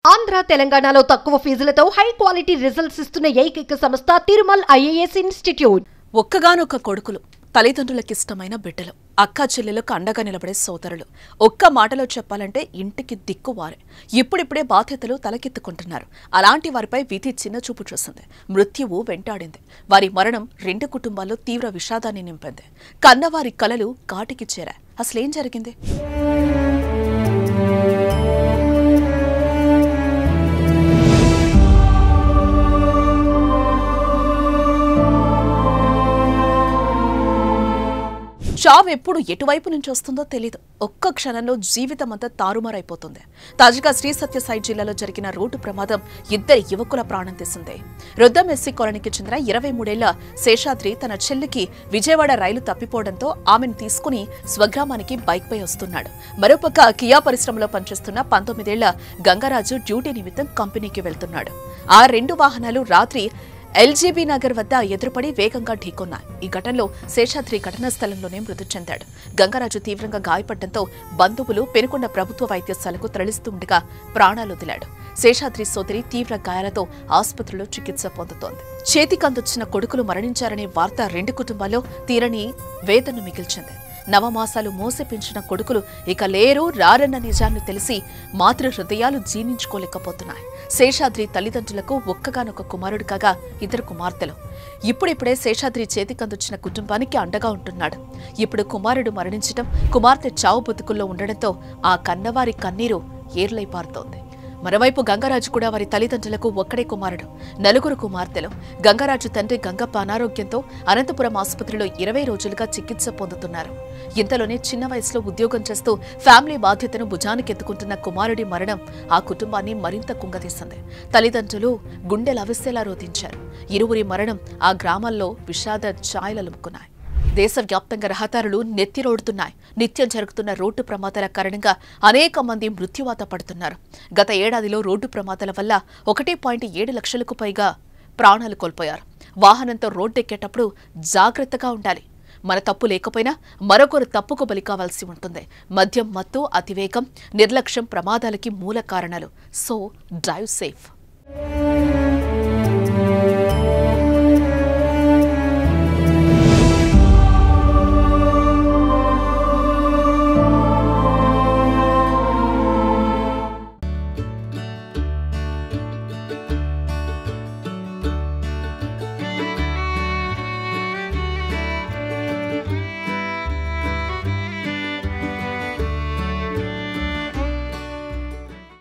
ఆంధ్ర తెలంగాణలో తక్కువ ఫీజులతో high quality results ఇస్తున్న ఏకైక సంస్థ తిరుమల్ ఐఏఎస్ ఇన్స్టిట్యూట్ ఒక్కగానొక్క కొడుకులు తల్లిదండ్రులకు ఇష్టమైన బిడ్డలు అక్క చెల్లెలకు అండగా నిలబడే సోదరులు ఒక్క మాటలో చెప్పాలంటే ఇంటికి దిక్కువారే ఇప్పుడిప్పుడే బాధ్యతలు తలకెత్తుకుంటున్నారు అలాంటి వారిపై విధి చిన్న చూపు చూసింది మృత్యువు వెంటాడింది వారి మరణం రెండు కుటుంబాల్లో తీవ్ర విషాదాన్ని నింపింది కన్నవారి కలలు కాటికి చేరాయి అసలేం జరిగింది చావు ఎప్పుడు ఎటువైపు నుంచి వస్తుందో తెలియదు ఒక్క క్షణంలో జీవితం అంతా తారుమారైపోతుంది తాజాగా శ్రీ సత్యసాయి జిల్లాలో జరిగిన రోడ్డు ప్రమాదం ఇద్దరి యువకుల ప్రాణం తీసింది రుద్దం ఎస్సీ కాలనీకి చెందిన ఇరవై మూడేళ్ల శేషాద్రి తన చెల్లికి విజయవాడ రైలు తప్పిపోవడంతో ఆమెను తీసుకుని స్వగ్రామానికి బైక్పై వస్తున్నాడు మరోపక్క కియా పరిశ్రమలో పనిచేస్తున్న పంతొమ్మిదేళ్ల గంగరాజు డ్యూటీ నిమిత్తం కంపెనీకి వెళ్తున్నాడు ఆ రెండు వాహనాలు రాత్రి ఎల్జీబీ నగర్ వద్ద ఎదురుపడి వేగంగా ఢీకొన్నాయి ఈ ఘటనలో శేషాద్రి ఘటనా స్థలంలోనే మృతి చెందాడు గంగరాజు తీవ్రంగా గాయపడటంతో బంధువులు పెనుకొండ ప్రభుత్వ వైద్యశాలకు తరలిస్తూ ఉండగా ప్రాణాలు వదిలాడు శేషాద్రి సోదరి తీవ్ర గాయాలతో ఆసుపత్రిలో చికిత్స పొందుతోంది చేతికందొచ్చిన కొడుకులు మరణించారనే వార్త రెండు కుటుంబాల్లో తీరని వేదన మిగిల్చింది నవమాసాలు మోసి పెంచిన కొడుకులు ఇక లేరు రారన్న నిజాన్ని తెలిసి మాతృ హృదయాలు జీర్ణించుకోలేకపోతున్నాయి శేషాద్రి తల్లిదండ్రులకు ఒక్కగానొక్క కుమారుడు కాగా ఇద్దరు కుమార్తెలు ఇప్పుడిప్పుడే శేషాద్రి చేతికందొచ్చిన కుటుంబానికి అండగా ఉంటున్నాడు ఇప్పుడు కుమారుడు మరణించడం కుమార్తె చావు బతుకుల్లో ఉండడంతో ఆ కన్నవారి కన్నీరు ఏర్లై పారుతోంది మరోవైపు గంగరాజు కూడా వారి తల్లిదండ్రులకు ఒక్కడే కుమారుడు నలుగురు కుమార్తెలు గంగరాజు తండ్రి గంగప్ప అనారోగ్యంతో అనంతపురం ఆసుపత్రిలో ఇరవై రోజులుగా చికిత్స పొందుతున్నారు ఇంతలోనే చిన్న వయసులో ఉద్యోగం చేస్తూ ఫ్యామిలీ బాధ్యతను భుజానికెత్తుకుంటున్న కుమారుడి మరణం ఆ కుటుంబాన్ని మరింత కుంగదీసింది తల్లిదండ్రులు గుండెలు అవిసేలా రోధించారు ఇరువురి మరణం ఆ గ్రామాల్లో విషాద ఛాయలలుముకున్నాయి దేశవ్యాప్తంగా రహదారులు నెత్తిరోడుతున్నాయి నిత్యం జరుగుతున్న రోడ్డు ప్రమాదాల కారణంగా అనేక మంది మృత్యువాత పడుతున్నారు గత ఏడాదిలో రోడ్డు ప్రమాదాల వల్ల ఒకటి పాయింట్ ఏడు లక్షలకు పైగా ప్రాణాలు కోల్పోయారు వాహనంతో రోడ్డెక్కేటప్పుడు జాగ్రత్తగా ఉండాలి మన తప్పు లేకపోయినా మరొకరు తప్పుకు బలి కావాల్సి ఉంటుంది మద్యం మత్తు అతివేగం నిర్లక్ష్యం ప్రమాదాలకి మూల కారణాలు సో డ్రైవ్ సేఫ్